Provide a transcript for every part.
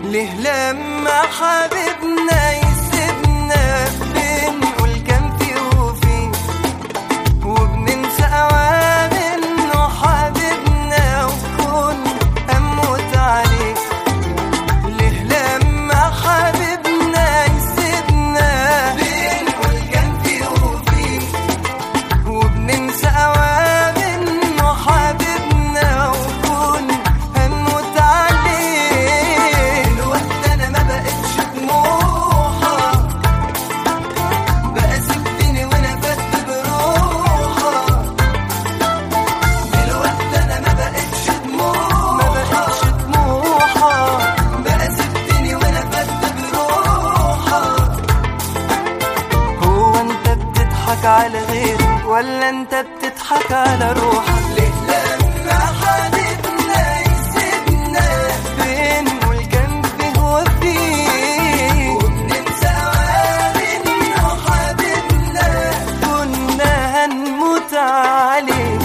ليه لما حبيبنا يسيبنا بنقول كان في وفي وبننسى اوام انه حبيبنا وكون اموت عليه ليه لما حبيبنا يسيبنا بنقول كان في وفي وبننسى اوام انه حبيبنا وكون هنموت عليه الوقت انا ما بقتش طموحه بقى سبتني وانا فت بروحه الوقت انا ما بقتش طموحه ما بقتش طموحه بقى سبتني وانا فت بروحه هو انت بتضحك على غيرك ولا انت بتضحك على روحك ليه لما حبيبنا يسيبنا بنقول كان فيه وفيه وبننسى انه حبيبنا كنا هنموت عليه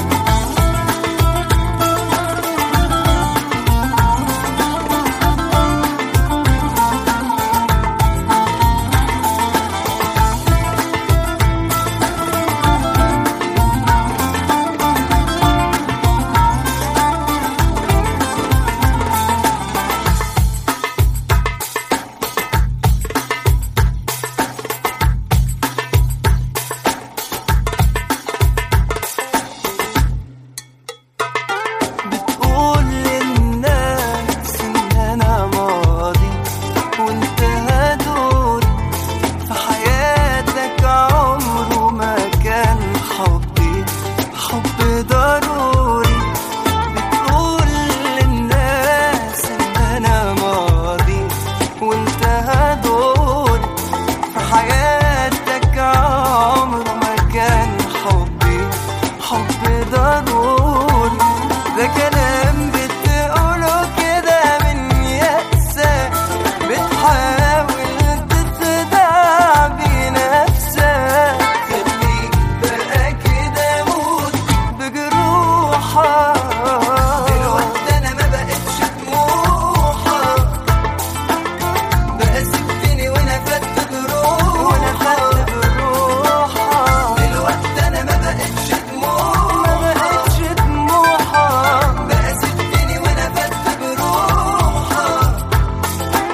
بتقول للناس ان انا ماضي وانتهى دوري في حياتك عمره ما كان حبي حب ضروري بتقول للناس ان انا ماضي وانتهى دوري في حياتك عمره ما كان حبي حب ضروري ده كلام بتقوله كده من يأسك بتحاول تخدع بنفسك خليك بقى كده موت بجروحك دلوقتي انا ما بقتش طموحك بقى سبتني وانا فت بروحك وانا فت بروحك دلوقتي انا ما بقتش طموحك ما بقتش طموحك بقى سبتني وانا فت بروحك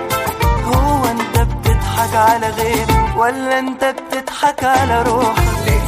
هو انت بتضحك على غيرك ولا انت بتضحك على روحك ليه